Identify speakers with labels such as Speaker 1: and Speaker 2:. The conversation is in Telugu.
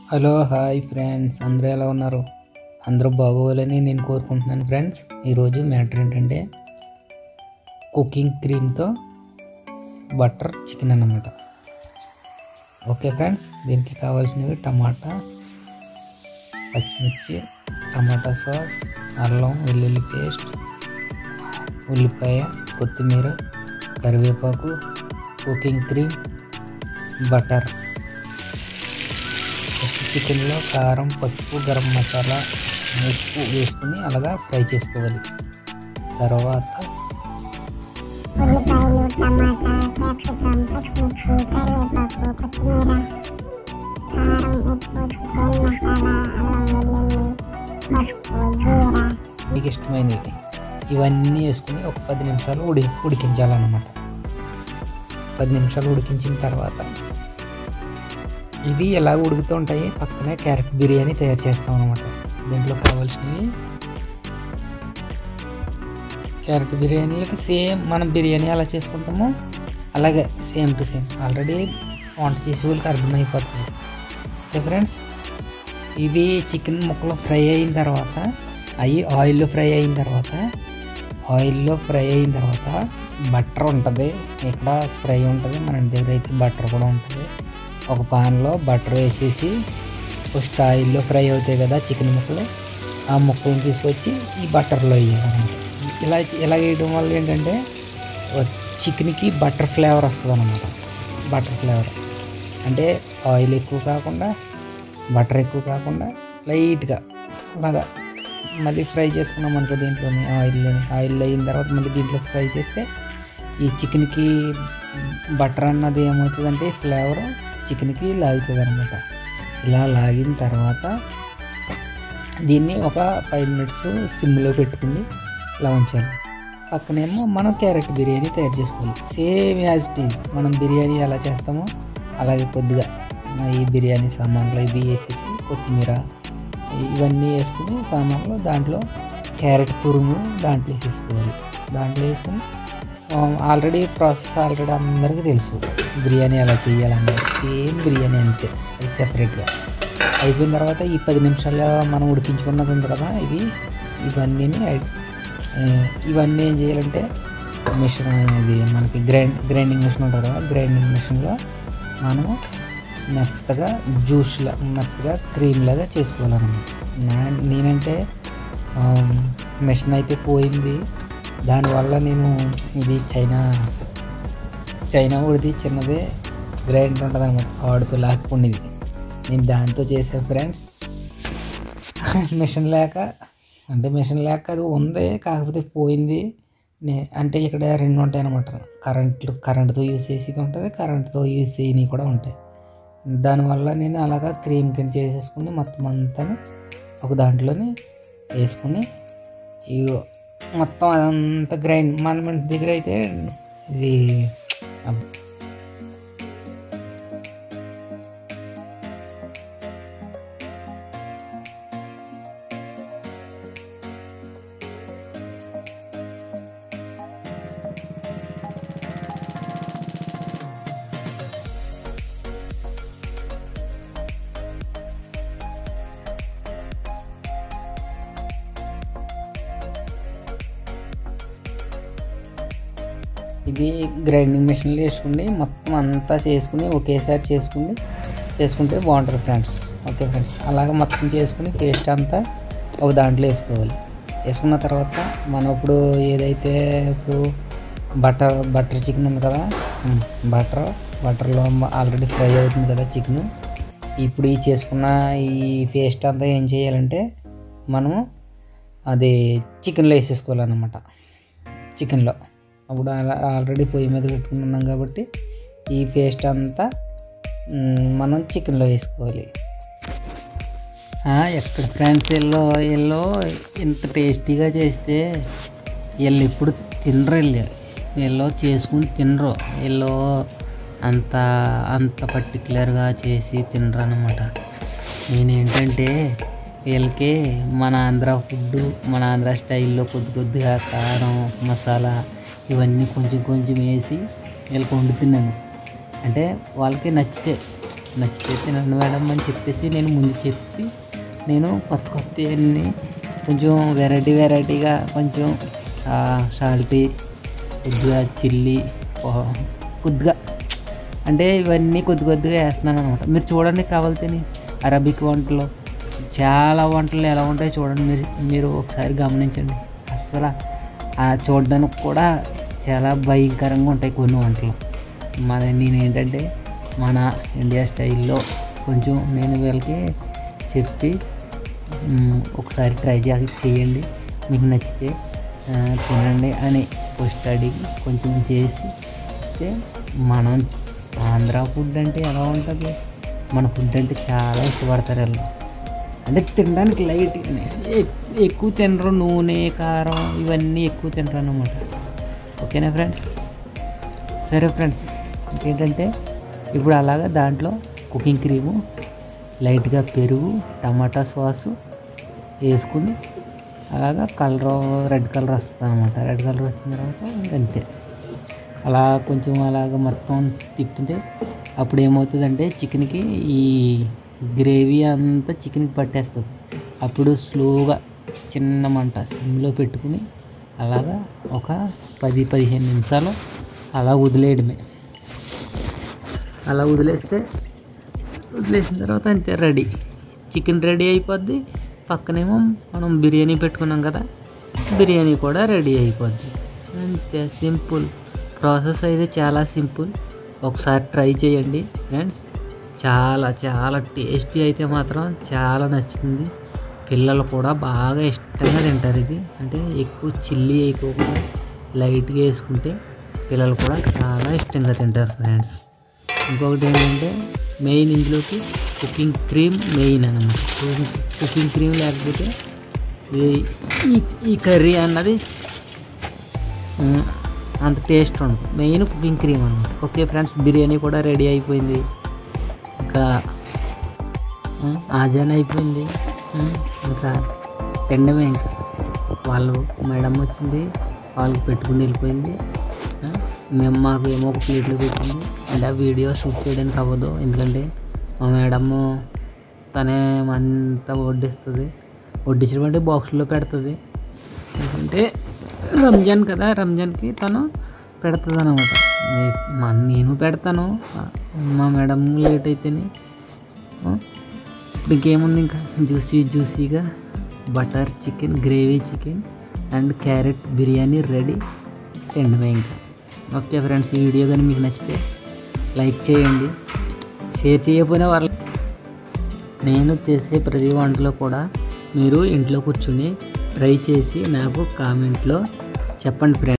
Speaker 1: హలో హాయ్ ఫ్రెండ్స్ అందరూ ఎలా ఉన్నారు అందరూ బాగోవాలని నేను కోరుకుంటున్నాను ఫ్రెండ్స్ ఈరోజు మ్యాటర్ ఏంటంటే కుకింగ్ క్రీమ్తో బటర్ చికెన్ అన్నమాట ఓకే ఫ్రెండ్స్ దీనికి కావాల్సినవి టమాటా పచ్చిమిర్చి టమాటా సాస్ అల్లం వెల్లుల్లి పేస్ట్ ఉల్లిపాయ కొత్తిమీర కరివేపాకు కుకింగ్ క్రీమ్ బటర్ ఫస్ట్ చికెన్లో కారం పసుపు గరం మసాలా ఉప్పు వేసుకుని అలాగా ఫ్రై చేసుకోవాలి తర్వాత
Speaker 2: ఉల్లిపాయలు టమాటా క్యాప్సికమ్ పచ్చిమిర్చి కరివేపాకు కొత్తిమీర కారం ఉప్పు చికెన్ మసాలా అల్లం వెల్లుల్లి పసుపు జీరా
Speaker 1: మీకు ఇష్టమైనవి ఇవన్నీ వేసుకుని ఒక పది నిమిషాలు ఉడి ఉడికించాలన్నమాట పది నిమిషాలు ఉడికించిన తర్వాత ఇవి ఎలా ఉడుకుతూ ఉంటాయి పక్కనే క్యారెట్ బిర్యానీ తయారు చేస్తాం అనమాట దీంట్లో కావాల్సినవి క్యారెట్ బిర్యానీలకి సేమ్ మనం బిర్యానీ ఎలా చేసుకుంటామో అలాగే సేమ్ టు సేమ్ ఆల్రెడీ వంట చేసే వాళ్ళకి అర్థమైపోతుంది ఓకే ఫ్రెండ్స్ ఇవి చికెన్ ముక్కలు ఫ్రై అయిన తర్వాత అవి ఆయిల్లో ఫ్రై అయిన తర్వాత ఆయిల్లో ఫ్రై అయిన తర్వాత బటర్ ఉంటుంది ఇక్కడ స్ప్రై ఉంటుంది మన ఇంటి దగ్గర అయితే బటర్ కూడా ఉంటుంది ఒక పాన్లో బటర్ వేసేసి ఫస్ట్ ఆయిల్లో ఫ్రై అవుతాయి కదా చికెన్ ముక్కలు ఆ ముక్కలను తీసుకొచ్చి ఈ బటర్లో వేయాలన్నమాట ఇలా ఇలా వేయడం వల్ల ఏంటంటే చికెన్కి బటర్ ఫ్లేవర్ వస్తుంది అనమాట బటర్ ఫ్లేవర్ అంటే ఆయిల్ ఎక్కువ కాకుండా బటర్ ఎక్కువ కాకుండా లైట్గా అలాగా మళ్ళీ ఫ్రై చేసుకున్నాం అనుకో దీంట్లోని ఆయిల్లోని ఆయిల్ అయిన తర్వాత మళ్ళీ దీంట్లో ఫ్రై చేస్తే ఈ చికెన్కి బటర్ అన్నది ఏమవుతుందంటే ఫ్లేవర్ చికెన్కి లాగుతుంది అనమాట ఇలా లాగిన తర్వాత దీన్ని ఒక ఫైవ్ మినిట్స్ సిమ్లో పెట్టుకుని ఇలా ఉంచాలి పక్కనేమో మనం క్యారెట్ బిర్యానీ తయారు చేసుకోవాలి సేమ్ యాజ్ ఇట్ ఈజ్ మనం బిర్యానీ ఎలా చేస్తామో అలాగే కొద్దిగా ఈ బిర్యానీ సామాన్లు ఇవి వేసేసి కొత్తిమీర ఇవన్నీ వేసుకుని సామాన్లు దాంట్లో క్యారెట్ తురుము దాంట్లో వేసేసుకోవాలి దాంట్లో వేసుకుని ఆల్రెడీ ప్రాసెస్ ఆల్రెడీ అందరికీ తెలుసు బిర్యానీ ఎలా చేయాలన్నది సేమ్ బిర్యానీ అంతే అది సెపరేట్గా అయిపోయిన తర్వాత ఈ పది నిమిషాల్లో మనం ఉడికించుకున్నది ఉంది కదా ఇవి ఇవన్నీ ఇవన్నీ ఏం చేయాలంటే మిషన్ ఇది మనకి గ్రైండ్ గ్రైండింగ్ మిషన్ ఉంటుంది కదా గ్రైండింగ్ మిషన్లో మనము మెత్తగా జ్యూస్లా మెత్తగా క్రీమ్ లాగా చేసుకోవాలన్నమాట నా నేనంటే మిషన్ అయితే పోయింది దానివల్ల నేను ఇది చైనా చైనా ఉడిది చిన్నదే గ్రైండర్ ఉంటుంది అనమాట ఆడుతూ లాక్కుండేది నేను దాంతో చేసాను ఫ్రెండ్స్ మిషన్ లేక అంటే మిషన్ లేక అది ఉంది కాకపోతే పోయింది నే అంటే ఇక్కడ రెండు ఉంటాయి అనమాట కరెంట్లు కరెంట్తో యూస్ చేసేది ఉంటుంది కరెంట్తో యూస్ చేయని కూడా ఉంటాయి దానివల్ల నేను అలాగా క్రీమ్ కింద చేసేసుకుని మొత్తం అంతా ఒక దాంట్లోనే వేసుకుని ఇవి మొత్తం అదంతా గ్రైండ్ మన ఇంటి దగ్గర అయితే ఇది ఇది గ్రైండింగ్ మిషన్లో వేసుకుని మొత్తం అంతా చేసుకుని ఒకేసారి చేసుకుని చేసుకుంటే బాగుంటుంది ఫ్రెండ్స్ ఓకే ఫ్రెండ్స్ అలాగ మొత్తం చేసుకుని పేస్ట్ అంతా ఒక దాంట్లో వేసుకోవాలి వేసుకున్న తర్వాత మనం ఇప్పుడు ఏదైతే ఇప్పుడు బటర్ బటర్ చికెన్ ఉంది కదా బటర్ బటర్లో ఆల్రెడీ ఫ్రై అవుతుంది కదా చికెన్ ఇప్పుడు ఈ చేసుకున్న ఈ పేస్ట్ అంతా ఏం చేయాలంటే మనము అది చికెన్లో వేసేసుకోవాలన్నమాట చికెన్లో అప్పుడు ఆల్రెడీ పొయ్యి మీద పెట్టుకుని ఉన్నాం కాబట్టి ఈ పేస్ట్ అంతా మనం చికెన్లో వేసుకోవాలి ఎక్కడ ఫ్రెండ్స్ ఎల్లో ఎల్లో ఇంత టేస్టీగా చేస్తే వీళ్ళు ఎప్పుడు తినరు వెళ్ళి వీళ్ళు చేసుకుని తినరు వీళ్ళు అంత అంత పర్టికులర్గా చేసి తినరు అనమాట నేనేంటంటే వీళ్ళకి మన ఆంధ్ర ఫుడ్ మన ఆంధ్ర స్టైల్లో కొద్ది కొద్దిగా కారం మసాలా ఇవన్నీ కొంచెం కొంచెం వేసి వీళ్ళకి వండుతున్నాను అంటే వాళ్ళకి నచ్చితే నచ్చితే తినండి మేడం అని చెప్పేసి నేను ముందు చెప్పి నేను కొత్త కొత్త అన్ని కొంచెం వెరైటీ వెరైటీగా కొంచెం సాల్టీ కొద్దిగా చిల్లీ కొద్దిగా అంటే ఇవన్నీ కొద్ది కొద్దిగా వేస్తున్నాను అనమాట మీరు చూడండి కావాలితేని అరబిక్ వంటలు చాలా వంటలు ఎలా ఉంటాయో చూడండి మీరు మీరు ఒకసారి గమనించండి అసలు ఆ చూడడానికి కూడా చాలా భయంకరంగా ఉంటాయి కొన్ని వంటలు మన నేను ఏంటంటే మన ఇండియా స్టైల్లో కొంచెం నేను వీళ్ళకి చెప్పి మ్, ఒకసారి ట్రై చేసి చేయండి మీకు నచ్చితే ఆ, తినండి అని ఫస్ట్ అడిగి కొంచెం చేసి ఇస్తే మనం ఆంధ్ర ఫుడ్ అంటే ఎలా ఉంటుంది మన ఫుడ్ అంటే చాలా ఇష్టపడతారు వీళ్ళు అంటే తినడానికి లైట్గానే ఎక్- ఎక్కువ తినరు నూనె కారం ఇవన్నీ ఎక్కువ తినరు అన్నమాట ఓకేనా ఫ్రెండ్స్ సరే ఫ్రెండ్స్ ఇంకేంటంటే ఇప్పుడు అలాగా దాంట్లో కుకింగ్ క్రీము లైట్గా పెరుగు టమాటా సాసు వేసుకుని అలాగా కలర్ రెడ్ కలర్ వస్తుంది అనమాట రెడ్ కలర్ వచ్చిన తర్వాత ఇంక అంతే అలా కొంచెం అలాగ మొత్తం తిప్పుతుంటే అప్పుడు ఏమవుతుందంటే చికెన్కి ఈ గ్రేవీ అంతా చికెన్కి పట్టేస్తుంది అప్పుడు స్లోగా చిన్న మంట సిమ్లో పెట్టుకుని అలాగా ఒక పది పదిహేను నిమిషాలు అలా వదిలేయడమే అలా వదిలేస్తే వదిలేసిన తర్వాత అంతే రెడీ చికెన్ రెడీ అయిపోద్ది పక్కనేమో మనం బిర్యానీ పెట్టుకున్నాం కదా బిర్యానీ కూడా రెడీ అయిపోద్ది అంతే సింపుల్ ప్రాసెస్ అయితే చాలా సింపుల్ ఒకసారి ట్రై చేయండి ఫ్రెండ్స్ చాలా చాలా టేస్టీ అయితే మాత్రం చాలా నచ్చుతుంది పిల్లలు కూడా బాగా ఇష్టంగా తింటారు ఇది అంటే ఎక్కువ చిల్లీ అయిపోకుండా లైట్గా వేసుకుంటే పిల్లలు కూడా చాలా ఇష్టంగా తింటారు ఫ్రెండ్స్ ఇంకొకటి ఏంటంటే మెయిన్ ఇందులోకి కుకింగ్ క్రీమ్ మెయిన్ అనమాట కుకింగ్ క్రీమ్ లేకపోతే ఈ- ఈ- ఈ కర్రీ అన్నది ఆ, అంత టేస్ట్ ఉండదు మెయిన్ కుకింగ్ క్రీమ్ అనమాట ఓకే ఫ్రెండ్స్ బిర్యానీ కూడా రెడీ అయిపోయింది ఇంకా ఆ, ఆజాన్ అయిపోయింది ఆ, ఇంకా తినడమే ఇంకా వాళ్ళు మేడం వచ్చింది వాళ్ళకి పెట్టుకుని వెళ్ళిపోయింది ఆ, మేము మాకు ఏమో ఒక ప్లేట్లో పెట్టింది అంటే ఆ వీడియో షూట్ చేయడానికి అవ్వదు ఎందుకంటే మా మేడము తనే అంతా వడ్డిస్తుంది వడ్డించడం అంటే బాక్స్లో పెడుతుంది ఎందుకంటే రంజాన్ కదా రంజాన్కి తను పెడుతుంది అనమాట నేను పెడతాను మా మేడం లేట్ అయితేనే ఆ, ఇప్పుడు ఇంకేముంది ఇంకా జ్యూసీ జ్యూసీగా butter chicken gravy chicken and carrot biryani ready తినడమే ఇంకా ఓకే ఫ్రెండ్స్ ఈ వీడియో కానీ మీకు నచ్చితే లైక్ చేయండి షేర్ చేయకపోయినా వాళ్ళ నేను చేసే ప్రతి వంటలో కూడా మీరు ఇంట్లో కూర్చుని ట్రై చేసి నాకు కామెంట్లో చెప్పండి ఫ్రెండ్స్